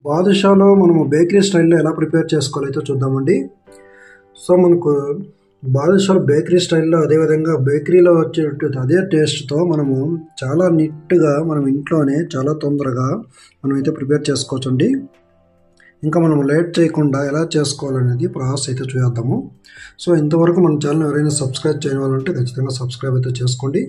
బాదుషాలో మనము బేకరీ స్టైల్లో ఎలా ప్రిపేర్ చేసుకోవాలైతే చూద్దామండి సో మనకు బాదుషాలు బేకరీ స్టైల్లో అదేవిధంగా బేకరీలో వచ్చే అదే టేస్ట్తో మనము చాలా నీట్గా మనం ఇంట్లోనే చాలా తొందరగా మనం అయితే ప్రిపేర్ చేసుకోవచ్చండి ఇంకా మనం లేట్ చేయకుండా ఎలా చేసుకోవాలనేది ప్రాసెస్ అయితే చూద్దాము సో ఇంతవరకు మన ఛానల్ ఎవరైనా సబ్స్క్రైబ్ చేయని వాళ్ళు ఉంటే ఖచ్చితంగా సబ్స్క్రైబ్ అయితే చేసుకోండి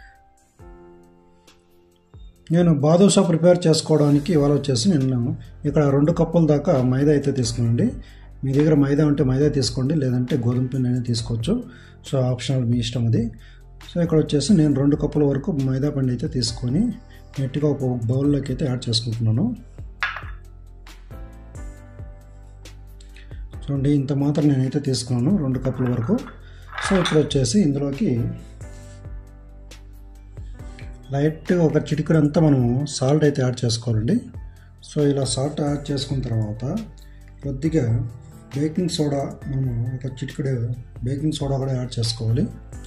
నేను బాదుషా ప్రిపేర్ చేసుకోవడానికి ఇవాళ వచ్చేసి నేను ఇక్కడ రెండు కప్పుల దాకా మైదా అయితే తీసుకున్నాండి మీ దగ్గర మైదా ఉంటే మైదా తీసుకోండి లేదంటే గోధుమ పిండి అనేది తీసుకోవచ్చు సో ఆప్షనల్ మీ ఇష్టం అది సో ఇక్కడ వచ్చేసి నేను రెండు కప్పుల వరకు మైదా పిండి అయితే తీసుకొని నీట్గా ఒక బౌల్లోకి అయితే యాడ్ చేసుకుంటున్నాను చూడండి ఇంత మాత్రం నేనైతే తీసుకున్నాను రెండు కప్పుల వరకు సో ఇప్పుడు వచ్చేసి ఇందులోకి లైట్గా ఒక చిటికెడు అంతా మనము సాల్ట్ అయితే యాడ్ చేసుకోవాలండి సో ఇలా సాల్ట్ యాడ్ చేసుకున్న తర్వాత కొద్దిగా బేకింగ్ సోడా మనము ఒక చిటికెడు బేకింగ్ సోడా కూడా యాడ్ చేసుకోవాలి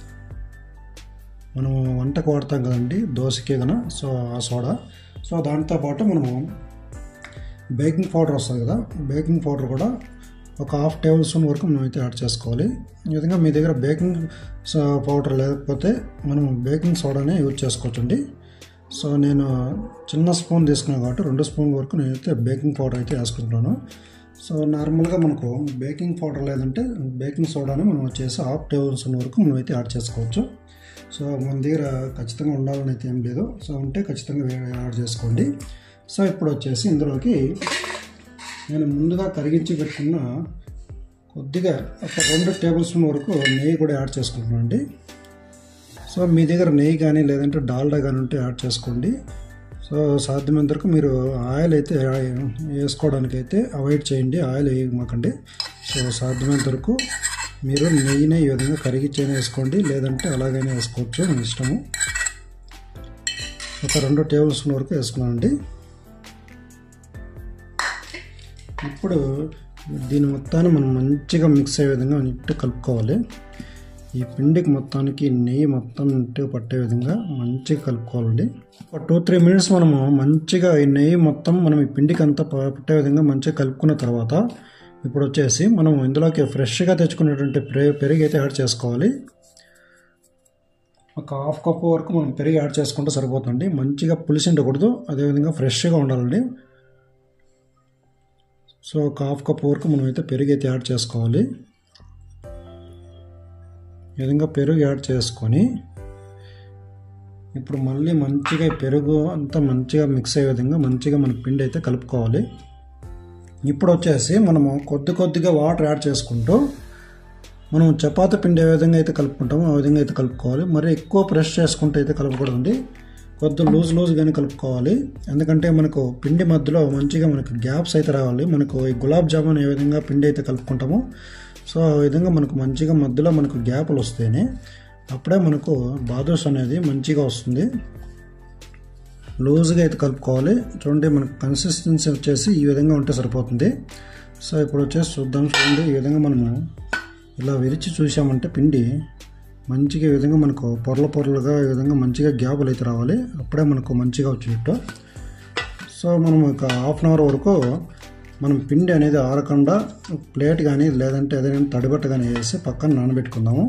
మనము వంటకు వాడతాం కదండి దోశకి కన సో ఆ సోడా సో దాంతోపాటు మనము బేకింగ్ పౌడర్ వస్తుంది కదా బేకింగ్ పౌడర్ కూడా ఒక హాఫ్ టేబుల్ స్పూన్ వరకు మనం అయితే యాడ్ చేసుకోవాలి ఈ విధంగా మీ దగ్గర బేకింగ్ పౌడర్ లేకపోతే మనం బేకింగ్ సోడానే యూజ్ చేసుకోవచ్చండి సో నేను చిన్న స్పూన్ తీసుకున్నాను కాబట్టి రెండు స్పూన్ వరకు నేనైతే బేకింగ్ పౌడర్ అయితే వేసుకుంటున్నాను సో నార్మల్గా మనకు బేకింగ్ పౌడర్ లేదంటే బేకింగ్ సోడాని మనం వచ్చేసి హాఫ్ టేబుల్ స్పూన్ వరకు మనం అయితే యాడ్ చేసుకోవచ్చు సో మన దగ్గర ఖచ్చితంగా ఉండాలని అయితే ఏం లేదు సో ఉంటే ఖచ్చితంగా యాడ్ చేసుకోండి సో ఇప్పుడు వచ్చేసి ఇందులోకి నేను ముందుగా కరిగించి పెట్టుకున్న కొద్దిగా ఒక రెండు టేబుల్ స్పూన్ వరకు నెయ్యి కూడా యాడ్ చేసుకుంటున్నాను అండి సో మీ దగ్గర నెయ్యి కానీ లేదంటే డాల్డా కానీ ఉంటే యాడ్ చేసుకోండి సో సాధ్యమైనంత వరకు మీరు ఆయిల్ అయితే వేసుకోవడానికి అయితే అవాయిడ్ చేయండి ఆయిల్ వేయమాకండి సో సాధ్యమైనంత వరకు మీరు నెయ్యిని ఈ విధంగా కరిగిచ్చైనా వేసుకోండి లేదంటే అలాగైనా వేసుకోవచ్చు మీ ఇష్టము ఒక రెండు టేబుల్ స్పూన్ వరకు వేసుకున్నానండి ఇప్పుడు దీని మొత్తాన్ని మనం మంచిగా మిక్స్ అయ్యే విధంగా నీట్గా కలుపుకోవాలి ఈ పిండికి మొత్తానికి నెయ్యి మొత్తం నీట్గా పట్టే విధంగా మంచిగా కలుపుకోవాలండి ఒక టూ త్రీ మినిట్స్ మనము మంచిగా ఈ నెయ్యి మొత్తం మనం ఈ పిండికి అంతా పట్టే విధంగా మంచిగా కలుపుకున్న తర్వాత ఇప్పుడు వచ్చేసి మనం ఇందులోకి ఫ్రెష్గా తెచ్చుకున్నటువంటి పెరుగు అయితే యాడ్ చేసుకోవాలి ఒక హాఫ్ కప్ వరకు మనం పెరుగు యాడ్ చేసుకుంటే సరిపోతుంది మంచిగా పులిసి ఉండకూడదు అదేవిధంగా ఫ్రెష్గా ఉండాలండి సో ఒక హాఫ్ కప్ వరకు మనం అయితే పెరుగు అయితే యాడ్ చేసుకోవాలి ఈ విధంగా పెరుగు యాడ్ చేసుకొని ఇప్పుడు మళ్ళీ మంచిగా పెరుగు అంతా మంచిగా మిక్స్ అయ్యే విధంగా మంచిగా మన పిండి అయితే కలుపుకోవాలి ఇప్పుడు వచ్చేసి మనము కొద్ది కొద్దిగా వాటర్ యాడ్ చేసుకుంటూ మనం చపాతి పిండి ఏ విధంగా అయితే కలుపుకుంటామో ఆ విధంగా అయితే కలుపుకోవాలి మరి ఎక్కువ ప్రెస్ చేసుకుంటూ అయితే కలపకూడదండి కొద్ది లూజ్ లూజ్గానే కలుపుకోవాలి ఎందుకంటే మనకు పిండి మధ్యలో మంచిగా మనకు గ్యాప్స్ అయితే రావాలి మనకు ఈ గులాబ్ జామున్ ఏ విధంగా పిండి అయితే కలుపుకుంటామో సో ఆ విధంగా మనకు మంచిగా మధ్యలో మనకు గ్యాపులు వస్తేనే అప్పుడే మనకు బాదోస్ అనేది మంచిగా వస్తుంది లూజ్గా అయితే కలుపుకోవాలి చూడండి మనకు కన్సిస్టెన్సీ వచ్చేసి ఈ విధంగా ఉంటే సరిపోతుంది సో ఇప్పుడు వచ్చేసి చూద్దాం చూడండి ఈ విధంగా మనము ఇలా విరిచి చూసామంటే పిండి మంచిగా ఈ విధంగా మనకు పొరల పొరలుగా ఈ విధంగా మంచిగా గ్యాపులు అయితే రావాలి అప్పుడే మనకు మంచిగా వచ్చినట్టు సో మనం ఒక హాఫ్ అన్ అవర్ వరకు మనం పిండి అనేది ఆరకుండా ప్లేట్ కానీ లేదంటే ఏదైనా తడిబట్ట కానీ వేసి పక్కన నానబెట్టుకుందాము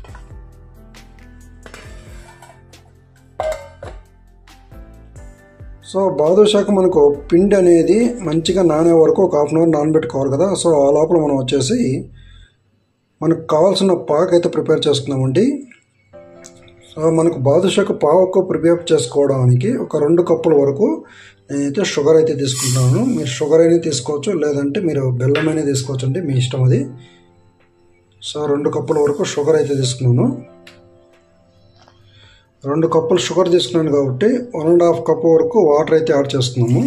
సో బాదుషాకు మనకు పిండి అనేది మంచిగా నానే వరకు ఒక హాఫ్ అన్ అవర్ నానబెట్టుకోవాలి కదా సో ఆ లోపల మనం వచ్చేసి మనకు కావాల్సిన పాక్ అయితే ప్రిపేర్ చేసుకుందామండి సో మనకు బాదుషాకు పావుకు ప్రిపేర్ చేసుకోవడానికి ఒక రెండు కప్పుల వరకు నేనైతే షుగర్ అయితే తీసుకుంటున్నాను మీరు షుగర్ అయినా తీసుకోవచ్చు లేదంటే మీరు బెల్లం అయినా తీసుకోవచ్చు అండి మీ ఇష్టం అది సో రెండు కప్పుల వరకు షుగర్ అయితే తీసుకున్నాను రెండు కప్పులు షుగర్ తీసుకున్నాను కాబట్టి వన్ అండ్ హాఫ్ కప్ వరకు వాటర్ అయితే యాడ్ చేస్తున్నాము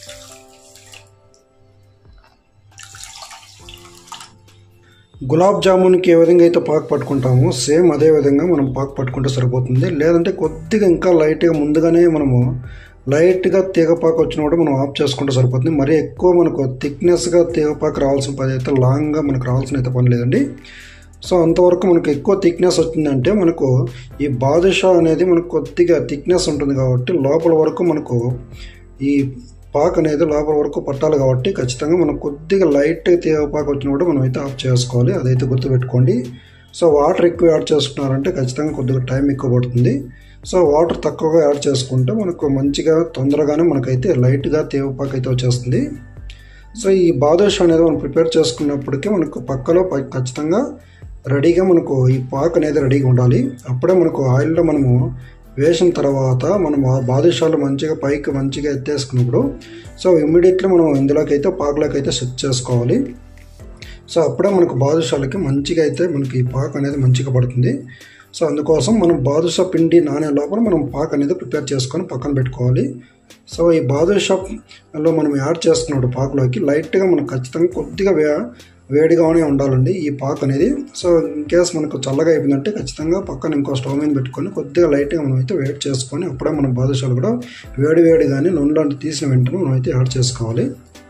గులాబ్ జామున్కి ఏ విధంగా అయితే పాకు పట్టుకుంటామో సేమ్ అదే విధంగా మనం పాకు పట్టుకుంటే సరిపోతుంది లేదంటే కొద్దిగా ఇంకా లైట్గా ముందుగానే మనము లైట్గా తీగపాకు వచ్చినప్పుడు మనం ఆఫ్ చేసుకుంటే సరిపోతుంది మరీ ఎక్కువ మనకు థిక్నెస్గా తీగపాకు రావాల్సిన పని అయితే లాంగ్గా మనకు రావాల్సిన అయితే పని లేదండి సో అంతవరకు మనకు ఎక్కువ థిక్నెస్ వచ్చిందంటే మనకు ఈ బాదుషా అనేది మనకు కొద్దిగా థిక్నెస్ ఉంటుంది కాబట్టి లోపల వరకు మనకు ఈ పాక్ అనేది లోపల వరకు పట్టాలి కాబట్టి ఖచ్చితంగా మనం కొద్దిగా లైట్ పాకు వచ్చినప్పుడు మనం అయితే ఆఫ్ చేసుకోవాలి అదైతే గుర్తుపెట్టుకోండి సో వాటర్ ఎక్కువ యాడ్ చేసుకున్నారంటే ఖచ్చితంగా కొద్దిగా టైం ఎక్కువ పడుతుంది సో వాటర్ తక్కువగా యాడ్ చేసుకుంటే మనకు మంచిగా తొందరగానే మనకైతే లైట్గా తేవపాకు అయితే వచ్చేస్తుంది సో ఈ బాదుషా అనేది మనం ప్రిపేర్ చేసుకున్నప్పటికీ మనకు పక్కలో ప- ఖచ్చితంగా రెడీగా మనకు ఈ పాక్ అనేది రెడీగా ఉండాలి అప్పుడే మనకు ఆయిల్లో మనము వేసిన తర్వాత మనం ఆ బాదుషాలు మంచిగా పైకి మంచిగా ఎత్తేసుకున్నప్పుడు సో ఇమ్మీడియట్లీ మనం ఇందులోకి అయితే పాకులోకి అయితే సెట్ చేసుకోవాలి సో అప్పుడే మనకు బాదుషాలకి మంచిగా అయితే మనకి ఈ పాక్ అనేది మంచిగా పడుతుంది సో అందుకోసం మనం బాదుషా పిండి నానే లోపల మనం పాక్ అనేది ప్రిపేర్ చేసుకొని పక్కన పెట్టుకోవాలి సో ఈ బాదుషాలో మనం యాడ్ చేసుకున్నప్పుడు పాకులోకి లైట్గా మనకు ఖచ్చితంగా కొద్దిగా వే వేడిగానే ఉండాలండి ఈ పాక్ అనేది సో ఇన్ కేస్ మనకు చల్లగా అయిపోయిందంటే ఖచ్చితంగా పక్కన ఇంకో స్టవ్ మీద పెట్టుకొని కొద్దిగా లైట్గా మనం అయితే వేడి చేసుకొని అప్పుడే మనం బాదుషాలు కూడా వేడి వేడిగానే నూనెలో తీసిన వెంటనే మనం అయితే యాడ్ చేసుకోవాలి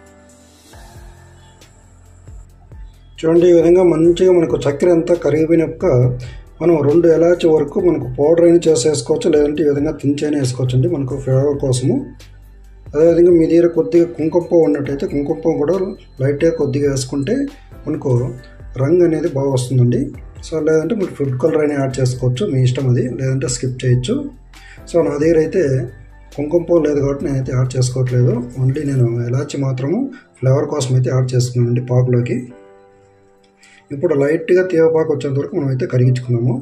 చూడండి ఈ విధంగా మంచిగా మనకు చక్కెర అంతా కరిగిపోయినాక మనం రెండు ఎలాచి వరకు మనకు పౌడర్ అయినా చేసేసుకోవచ్చు లేదంటే ఈ విధంగా తించైనా వేసుకోవచ్చు అండి మనకు ఫ్లేవర్ కోసము అదేవిధంగా మీ దగ్గర కొద్దిగా కుంకుమ పువ్వు ఉన్నట్టయితే కుంకుమ పువ్వు కూడా లైట్గా కొద్దిగా వేసుకుంటే మనకు రంగు అనేది బాగా వస్తుందండి సో లేదంటే మీరు ఫుడ్ కలర్ అయినా యాడ్ చేసుకోవచ్చు మీ ఇష్టం అది లేదంటే స్కిప్ చేయొచ్చు సో నా దగ్గర అయితే కుంకుమ పువ్వు లేదు కాబట్టి నేనైతే యాడ్ చేసుకోవట్లేదు ఓన్లీ నేను ఎలాచి మాత్రము ఫ్లేవర్ కోసం అయితే యాడ్ చేసుకున్నానండి పాకులోకి ఇప్పుడు లైట్గా తీగపాకు వచ్చేంత వరకు మనం అయితే కరిగించుకున్నాము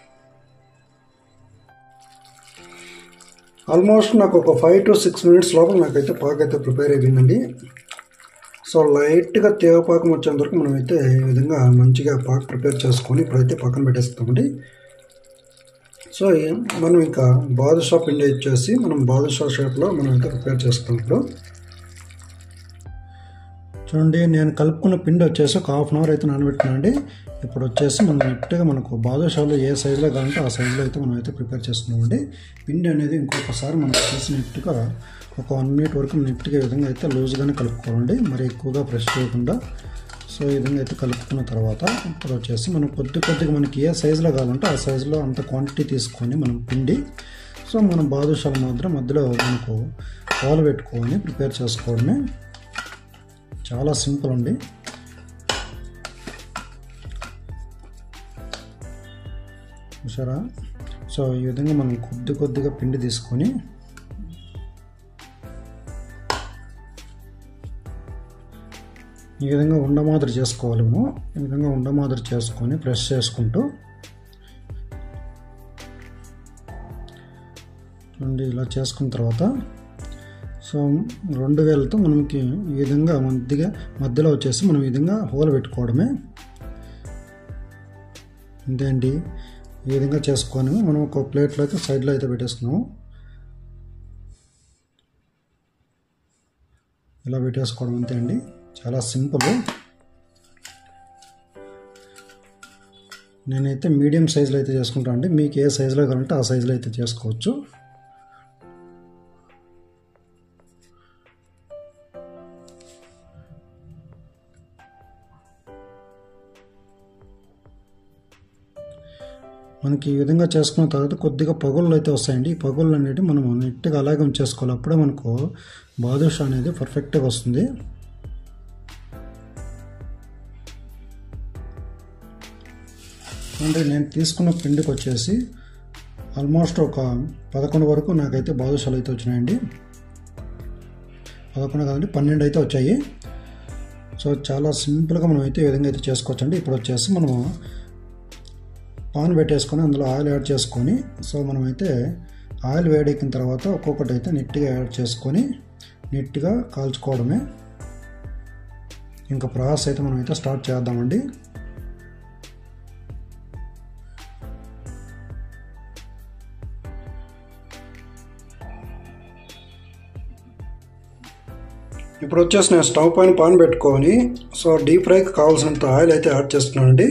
ఆల్మోస్ట్ నాకు ఒక ఫైవ్ టు సిక్స్ మినిట్స్ లోపల నాకైతే పాకు అయితే ప్రిపేర్ అయిపోయిందండి సో లైట్గా తేవపాకం వచ్చేంత వరకు మనం అయితే ఈ విధంగా మంచిగా పాకు ప్రిపేర్ చేసుకొని ఇప్పుడైతే పక్కన పెట్టేస్తామండి సో ఈ- మనం ఇంకా బాదుషా పిండి ఇచ్చేసి మనం బాదుషా షేప్లో మనం అయితే ప్రిపేర్ చేసుకుంటాం ఇప్పుడు చూడండి నేను కలుపుకున్న పిండి వచ్చేసి ఒక హాఫ్ అన్ అవర్ అయితే నానబెట్టినండి ఇప్పుడు వచ్చేసి మనం నెట్గా మనకు బాదుషాలు ఏ సైజులో కావాలంటే ఆ సైజులో అయితే మనం అయితే ప్రిపేర్ చేసుకున్నామండి పిండి అనేది ఇంకొకసారి మనం చేసి నెట్గా ఒక వన్ మినిట్ వరకు నెట్గా ఈ విధంగా అయితే లూజ్గానే కలుపుకోవాలండి మరి ఎక్కువగా ప్రెస్ చేయకుండా సో ఈ విధంగా అయితే కలుపుకున్న తర్వాత ఇప్పుడు వచ్చేసి మనం కొద్ది కొద్దిగా మనకి ఏ సైజులో కావాలంటే ఆ సైజులో అంత క్వాంటిటీ తీసుకొని మనం పిండి సో మనం బాదుషాలు మాత్రం మధ్యలో మనకు పాలు పెట్టుకొని ప్రిపేర్ చేసుకోవడమే చాలా సింపుల్ అండి చూసారా సో ఈ విధంగా మనం కొద్ది కొద్దిగా పిండి తీసుకొని ఈ విధంగా ఉండ మాదిరి చేసుకోవాలి మనము ఈ విధంగా ఉండ మాదిరి చేసుకొని ప్రెస్ చేసుకుంటూ చూడండి ఇలా చేసుకున్న తర్వాత సో రెండు వేలతో మనకి ఈ విధంగా మధ్యగా మధ్యలో వచ్చేసి మనం ఈ విధంగా హోల్ పెట్టుకోవడమే అంతే అండి ఈ విధంగా చేసుకొని మనం ఒక ప్లేట్లో అయితే సైడ్లో అయితే పెట్టేసుకున్నాము ఇలా పెట్టేసుకోవడం అంతే అండి చాలా సింపుల్ నేనైతే మీడియం సైజులో అయితే చేసుకుంటాను అండి మీకు ఏ సైజులో కావాలంటే ఆ సైజులో అయితే చేసుకోవచ్చు మనకి ఈ విధంగా చేసుకున్న తర్వాత కొద్దిగా పగుళ్ళు అయితే వస్తాయండి ఈ పగుళ్ళు అనేవి మనం నీట్గా అలాగే ఉంచేసుకోవాలి అప్పుడే మనకు బాదుషా అనేది పర్ఫెక్ట్గా వస్తుంది అంటే నేను తీసుకున్న పిండికి వచ్చేసి ఆల్మోస్ట్ ఒక పదకొండు వరకు నాకైతే బాదుషాలు అయితే వచ్చినాయండి పదకొండు కాదండి పన్నెండు అయితే వచ్చాయి సో చాలా సింపుల్గా మనం అయితే ఈ విధంగా అయితే చేసుకోవచ్చండి ఇప్పుడు వచ్చేసి మనము పాన్ పెట్టేసుకొని అందులో ఆయిల్ యాడ్ చేసుకొని సో మనమైతే ఆయిల్ వేడెక్కిన తర్వాత ఒక్కొక్కటి అయితే నీట్గా యాడ్ చేసుకొని నీట్గా కాల్చుకోవడమే ఇంకా ప్రాసెస్ అయితే మనమైతే స్టార్ట్ చేద్దామండి ఇప్పుడు వచ్చేసి నేను స్టవ్ పైన పాన్ పెట్టుకొని సో డీప్ ఫ్రైకి కావాల్సినంత ఆయిల్ అయితే యాడ్ చేస్తున్నానండి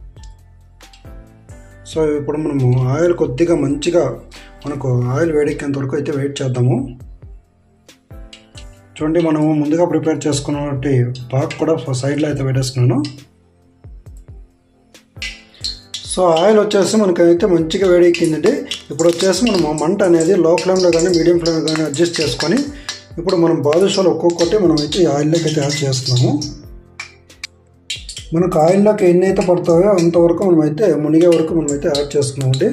సో ఇప్పుడు మనము ఆయిల్ కొద్దిగా మంచిగా మనకు ఆయిల్ వేడెక్కేంత వరకు అయితే వెయిట్ చేద్దాము చూడండి మనము ముందుగా ప్రిపేర్ చేసుకున్నటువంటి పాక్ కూడా సైడ్లో అయితే పెట్టేసుకున్నాను సో ఆయిల్ వచ్చేసి మనకైతే మంచిగా వేడెక్కిందండి ఇప్పుడు వచ్చేసి మనము మంట అనేది లో ఫ్లేమ్లో కానీ మీడియం ఫ్లేమ్లో కానీ అడ్జస్ట్ చేసుకొని ఇప్పుడు మనం బాదుషాలు ఒక్కొక్కటి మనం అయితే ఈ ఆయిల్లోకి అయితే యాడ్ చేస్తున్నాము మనకు ఆయిల్లోకి ఎన్ని అయితే పడతాయో అంతవరకు మనం అయితే మునిగే వరకు మనం అయితే యాడ్ చేసుకున్నామండి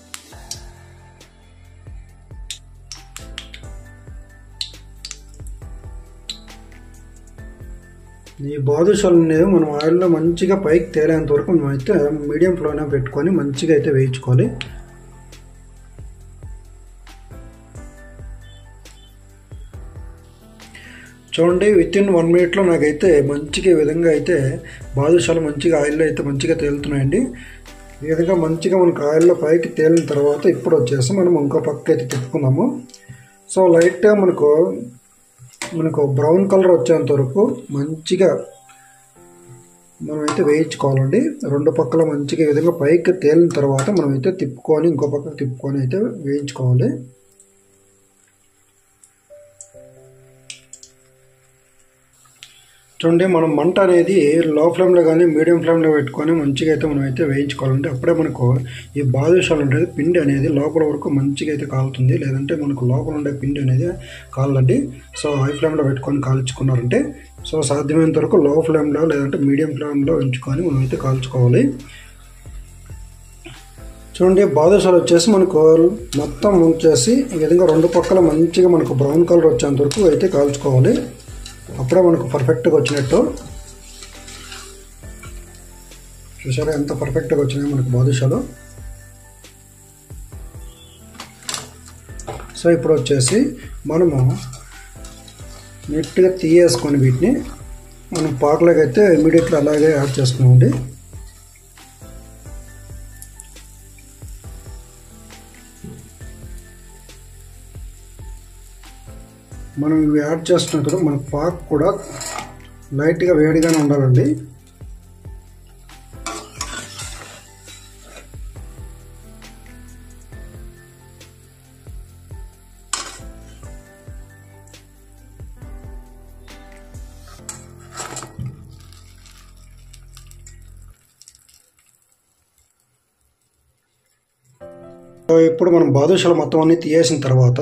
ఈ బాదుషాలు అనేవి మనం ఆయిల్లో మంచిగా పైకి తేలేంత వరకు మనం అయితే మీడియం ఫ్లోనే పెట్టుకొని మంచిగా అయితే వేయించుకోవాలి చూడండి విత్ ఇన్ వన్ మినిట్లో నాకైతే మంచిగా ఈ విధంగా అయితే బాదుషాలు మంచిగా ఆయిల్లో అయితే మంచిగా తేలుతున్నాయండి ఈ విధంగా మంచిగా మనకు ఆయిల్లో పైకి తేలిన తర్వాత ఇప్పుడు వచ్చేసి మనం ఇంకో పక్క అయితే తిప్పుకున్నాము సో లైట్గా మనకు మనకు బ్రౌన్ కలర్ వచ్చేంత వరకు మంచిగా మనమైతే వేయించుకోవాలండి రెండు పక్కల మంచిగా ఈ విధంగా పైకి తేలిన తర్వాత మనమైతే తిప్పుకొని ఇంకో పక్క తిప్పుకొని అయితే వేయించుకోవాలి చూడండి మనం మంట అనేది లో ఫ్లేమ్లో కానీ మీడియం ఫ్లేమ్లో పెట్టుకొని మంచిగా అయితే మనం అయితే వేయించుకోవాలంటే అప్పుడే మనకు ఈ బాదుషాలు ఉండేది పిండి అనేది లోపల వరకు మంచిగా అయితే కాలుతుంది లేదంటే మనకు లోపల ఉండే పిండి అనేది కాలండి సో హై ఫ్లేమ్లో పెట్టుకొని కాల్చుకున్నారంటే సో సాధ్యమైనంత వరకు లో ఫ్లేమ్లో లేదంటే మీడియం ఫ్లేమ్లో ఉంచుకొని మనం అయితే కాల్చుకోవాలి చూడండి బాదుషాలు వచ్చేసి మనకు మొత్తం వచ్చేసి ఈ విధంగా రెండు పక్కల మంచిగా మనకు బ్రౌన్ కలర్ వచ్చేంత వరకు అయితే కాల్చుకోవాలి అప్పుడే మనకు పర్ఫెక్ట్గా వచ్చినట్టు చూసారా ఎంత పర్ఫెక్ట్గా వచ్చినాయి మనకు బాదుషాలు సో ఇప్పుడు వచ్చేసి మనము నీట్గా తీయేసుకొని వీటిని మనం పాకలోకి అయితే ఇమీడియట్గా అలాగే యాడ్ చేసుకున్నామండి మనం ఇవి యాడ్ చేస్తున్నప్పుడు మన పాక్ కూడా లైట్గా వేడిగానే ఉండాలండి ఇప్పుడు మనం బాదుషాలు మొత్తం అన్ని తీయేసిన తర్వాత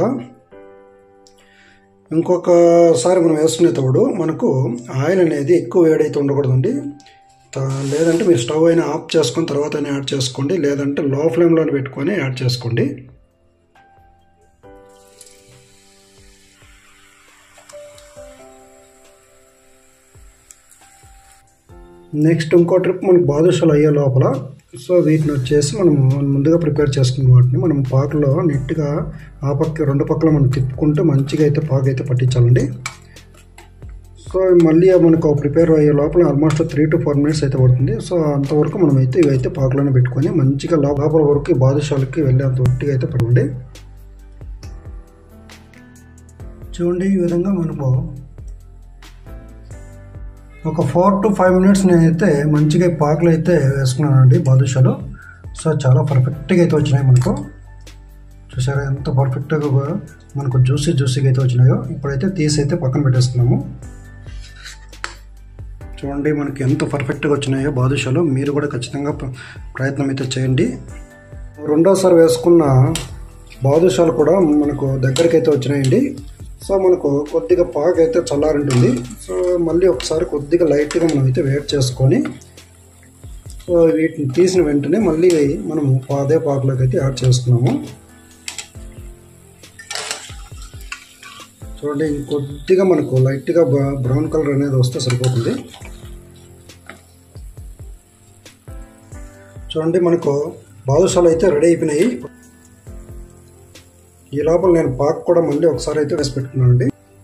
ఇంకొకసారి మనం వేసుకునేటప్పుడు మనకు ఆయిల్ అనేది ఎక్కువ వేడైతే ఉండకూడదండి లేదంటే మీరు స్టవ్ అయినా ఆఫ్ చేసుకొని తర్వాత యాడ్ చేసుకోండి లేదంటే లో ఫ్లేమ్లో పెట్టుకొని యాడ్ చేసుకోండి నెక్స్ట్ ఇంకో ట్రిప్ మనకు బాదుషాలు అయ్యే లోపల సో వీటిని వచ్చేసి మనం ముందుగా ప్రిపేర్ చేసుకున్న వాటిని మనం పాకలో నీట్గా ఆ పక్క రెండు పక్కల మనం తిప్పుకుంటూ మంచిగా అయితే పాకు అయితే పట్టించాలండి సో మళ్ళీ మనకు ప్రిపేర్ అయ్యే లోపల almost three to four minutes అయితే పడుతుంది సో అంతవరకు మనం అయితే ఇవైతే పాకులోనే పెట్టుకొని మంచిగా లోపల వరకు బాదుషాలకి వెళ్ళేంత ఒట్టిగా అయితే పడండి చూడండి ఈ విధంగా మనము ఒక ఫోర్ టు ఫైవ్ మినిట్స్ నేనైతే మంచిగా పాకులు అయితే వేసుకున్నానండి బాదుషాలు సో చాలా పర్ఫెక్ట్గా అయితే వచ్చినాయి మనకు చూసారా ఎంత పర్ఫెక్ట్గా మనకు జ్యూసీ జ్యూసీగా అయితే వచ్చినాయో ఇప్పుడైతే తీసి అయితే పక్కన పెట్టేసుకున్నాము చూడండి మనకి ఎంత పర్ఫెక్ట్గా వచ్చినాయో బాదుషాలు మీరు కూడా ఖచ్చితంగా ప్రయత్నం అయితే చేయండి రెండోసారి వేసుకున్న బాదుషాలు కూడా మనకు దగ్గరికి అయితే వచ్చినాయండి సో మనకు కొద్దిగా పాకు అయితే చల్లారింటుంది సో మళ్ళీ ఒకసారి కొద్దిగా లైట్గా మనం అయితే వేట్ చేసుకొని సో వీటిని తీసిన వెంటనే మళ్ళీ మనము అదే పాకులోకి అయితే యాడ్ చేసుకున్నాము చూడండి ఇంకొద్దిగా మనకు లైట్గా బ్రౌన్ కలర్ అనేది వస్తే సరిపోతుంది చూడండి మనకు బాదుషాలు అయితే రెడీ అయిపోయినాయి ఈ లోపల నేను పాక్ కూడా మళ్ళీ ఒకసారి అయితే వేసి పెట్టుకున్నానండి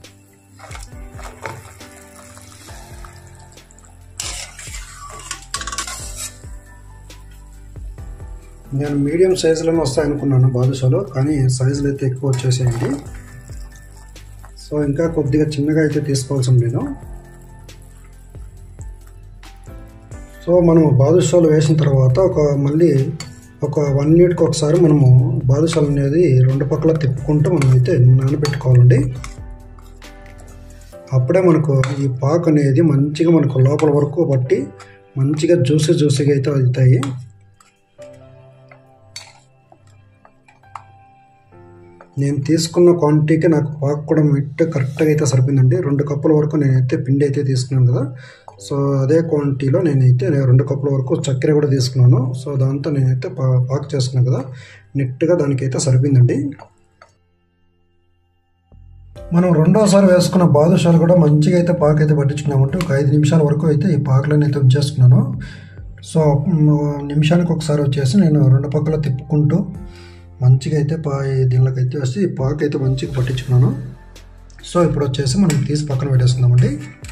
నేను మీడియం సైజులోనే వస్తాయి అనుకున్నాను బాదుషాలు కానీ సైజులు అయితే ఎక్కువ వచ్చేసేయండి సో ఇంకా కొద్దిగా చిన్నగా అయితే తీసుకోవాల్సి నేను సో మనము బాదుషాలు వేసిన తర్వాత ఒక మళ్ళీ ఒక వన్ మినిట్కి ఒకసారి మనము బాదుషాలు అనేది రెండు పక్కల తిప్పుకుంటూ మనం అయితే నానబెట్టుకోవాలండి అప్పుడే మనకు ఈ పాకు అనేది మంచిగా మనకు లోపల వరకు పట్టి మంచిగా జ్యూసీ జ్యూసీగా అయితే అవుతాయి నేను తీసుకున్న క్వాంటిటీకి నాకు పాకు కూడా మిట్ కరెక్ట్గా అయితే సరిపోయిందండి రెండు కప్పుల వరకు నేనైతే పిండి అయితే తీసుకున్నాను కదా సో అదే క్వాంటిటీలో నేనైతే రెండు కప్పుల వరకు చక్కెర కూడా తీసుకున్నాను సో దాంతో నేనైతే పా పాకు చేసుకున్నాను కదా నెట్గా దానికైతే సరిపోయిందండి మనం రెండోసారి వేసుకున్న బాదుషాలు కూడా మంచిగా అయితే పాకు అయితే పట్టించుకున్నామంటే ఒక ఐదు నిమిషాల వరకు అయితే ఈ పాకులను అయితే ఉంచేసుకున్నాను సో నిమిషానికి ఒకసారి వచ్చేసి నేను రెండు పక్కల తిప్పుకుంటూ మంచిగా అయితే పా దీనిలోకి అయితే వచ్చి పాకు అయితే మంచిగా పట్టించుకున్నాను సో ఇప్పుడు వచ్చేసి మనం తీసి పక్కన పెట్టేసుకుందామండి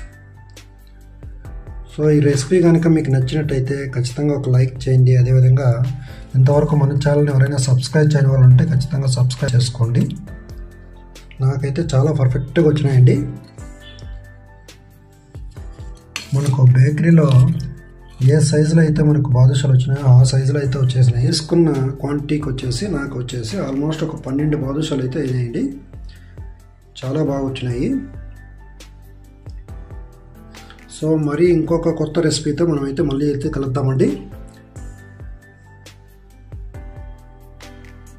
సో ఈ రెసిపీ కనుక మీకు నచ్చినట్టయితే ఖచ్చితంగా ఒక లైక్ చేయండి అదేవిధంగా ఇంతవరకు మన ఛానల్ని ఎవరైనా సబ్స్క్రైబ్ చేయని వాళ్ళు ఉంటే ఖచ్చితంగా సబ్స్క్రైబ్ చేసుకోండి నాకైతే చాలా పర్ఫెక్ట్గా వచ్చినాయండి మనకు బేకరీలో ఏ సైజులో అయితే మనకు బాదుషాలు వచ్చినాయో ఆ సైజులో అయితే వచ్చేసినాయి తీసుకున్న క్వాంటిటీకి వచ్చేసి నాకు వచ్చేసి ఆల్మోస్ట్ ఒక పన్నెండు బాదుషాలు అయితే అయినాయండి చాలా బాగా వచ్చినాయి సో మరి ఇంకొక కొత్త రెసిపీతో మనమైతే మళ్ళీ అయితే కలుద్దామండి